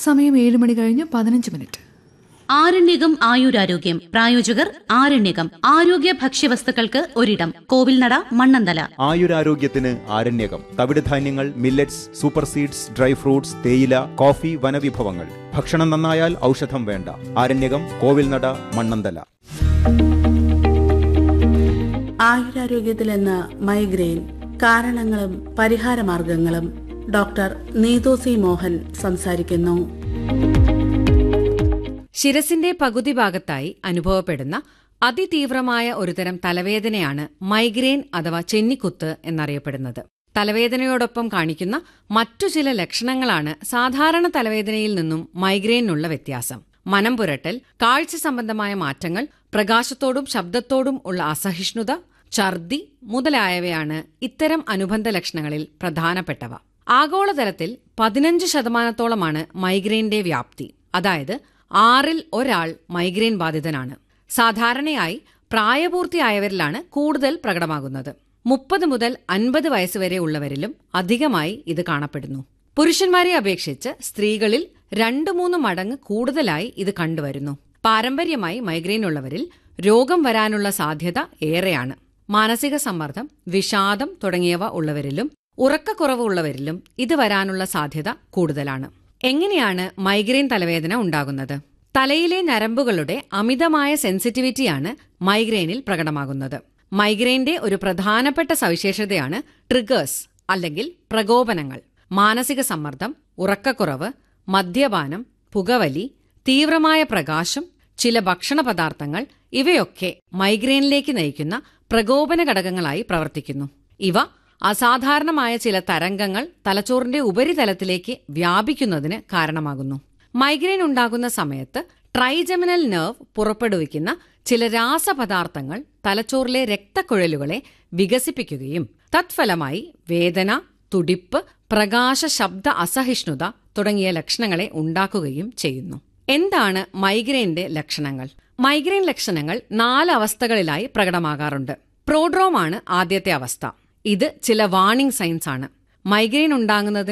സമയം ഏഴ് മണി കഴിഞ്ഞ് പതിനഞ്ച് മിനിറ്റ് ആരണ്യകം ആയുരാരോഗ്യം പ്രായോജകർ ആരണ്യകം ആരോഗ്യ ഭക്ഷ്യവസ്തുക്കൾക്ക് ഒരിടം കോവിൽനട മണ്ണന്തല ആയുരാരോഗ്യത്തിന് ആരണ്യകം തവിടുധാന്യങ്ങൾ millets super seeds dry fruits തേയില കോഫി വനവിഭവങ്ങൾ ഭക്ഷണം നന്നായാൽ ഔഷധം വേണ്ട ആരണ്യകം കോവിൽനട മണ്ണന്തല ആയുരാരോഗ്യത്തിൽ എന്ന മൈഗ്രെയിൻ കാരണങ്ങളും പരിഹാരമാർഗങ്ങളും ഡോക്ടർ നീതു സി മോഹൻ സംസാരിക്കുന്നു ശിരസിന്റെ പകുതി ഭാഗത്തായി അനുഭവപ്പെടുന്ന അതിതീവ്രമായ ഒരുതരം തലവേദനയാണ് മൈഗ്രെയിൻ അഥവാ ചെന്നിക്കുത്ത് എന്നറിയപ്പെടുന്നത് തലവേദനയോടൊപ്പം കാണിക്കുന്ന മറ്റു ചില ലക്ഷണങ്ങളാണ് സാധാരണ തലവേദനയിൽ നിന്നും മൈഗ്രെയിനുള്ള വ്യത്യാസം മനം പുരട്ടൽ കാഴ്ച സംബന്ധമായ മാറ്റങ്ങൾ പ്രകാശത്തോടും ശബ്ദത്തോടും ഉള്ള അസഹിഷ്ണുത ഛർദി മുതലായവയാണ് ഇത്തരം അനുബന്ധ ലക്ഷണങ്ങളിൽ പ്രധാനപ്പെട്ടവ ആഗോളതലത്തിൽ പതിനഞ്ച് ശതമാനത്തോളമാണ് മൈഗ്രെയിന്റെ വ്യാപ്തി അതായത് ആറിൽ ഒരാൾ മൈഗ്രെയിൻ ബാധിതനാണ് സാധാരണയായി പ്രായപൂർത്തിയായവരിലാണ് കൂടുതൽ പ്രകടമാകുന്നത് മുപ്പത് മുതൽ അൻപത് വയസ്സുവരെ ഉള്ളവരിലും അധികമായി ഇത് കാണപ്പെടുന്നു പുരുഷന്മാരെ അപേക്ഷിച്ച് സ്ത്രീകളിൽ രണ്ടു മൂന്ന് മടങ്ങ് കൂടുതലായി ഇത് കണ്ടുവരുന്നു പാരമ്പര്യമായി മൈഗ്രെയിൻ ഉള്ളവരിൽ രോഗം വരാനുള്ള സാധ്യത ഏറെയാണ് മാനസിക സമ്മർദ്ദം വിഷാദം തുടങ്ങിയവ ഉള്ളവരിലും ഉറക്കക്കുറവ് ഉള്ളവരിലും ഇത് വരാനുള്ള സാധ്യത കൂടുതലാണ് എങ്ങനെയാണ് മൈഗ്രെയിൻ തലവേദന ഉണ്ടാകുന്നത് തലയിലെ ഞരമ്പുകളുടെ അമിതമായ സെൻസിറ്റിവിറ്റിയാണ് മൈഗ്രെയിനിൽ പ്രകടമാകുന്നത് മൈഗ്രെയിന്റെ ഒരു പ്രധാനപ്പെട്ട സവിശേഷതയാണ് ട്രിഗേഴ്സ് അല്ലെങ്കിൽ പ്രകോപനങ്ങൾ മാനസിക സമ്മർദ്ദം ഉറക്കക്കുറവ് മദ്യപാനം പുകവലി തീവ്രമായ പ്രകാശം ചില ഭക്ഷണ പദാർത്ഥങ്ങൾ ഇവയൊക്കെ മൈഗ്രെയിനിലേക്ക് നയിക്കുന്ന പ്രകോപന ഘടകങ്ങളായി പ്രവർത്തിക്കുന്നു ഇവ അസാധാരണമായ ചില തരംഗങ്ങൾ തലച്ചോറിന്റെ ഉപരിതലത്തിലേക്ക് വ്യാപിക്കുന്നതിന് കാരണമാകുന്നു മൈഗ്രെയിൻ ഉണ്ടാകുന്ന സമയത്ത് ട്രൈജമിനൽ നെർവ് പുറപ്പെടുവിക്കുന്ന ചില രാസപദാർത്ഥങ്ങൾ തലച്ചോറിലെ രക്തക്കുഴലുകളെ വികസിപ്പിക്കുകയും തത്ഫലമായി വേദന തുടിപ്പ് പ്രകാശ ശബ്ദ അസഹിഷ്ണുത തുടങ്ങിയ ലക്ഷണങ്ങളെ ഉണ്ടാക്കുകയും ചെയ്യുന്നു എന്താണ് മൈഗ്രെയിന്റെ ലക്ഷണങ്ങൾ മൈഗ്രെയിൻ ലക്ഷണങ്ങൾ നാല് അവസ്ഥകളിലായി പ്രകടമാകാറുണ്ട് പ്രോഡ്രോമാണ് ആദ്യത്തെ അവസ്ഥ ഇത് ചില വാണിംഗ് സൈൻസ് ആണ് മൈഗ്രെയിൻ ഉണ്ടാകുന്നതിന്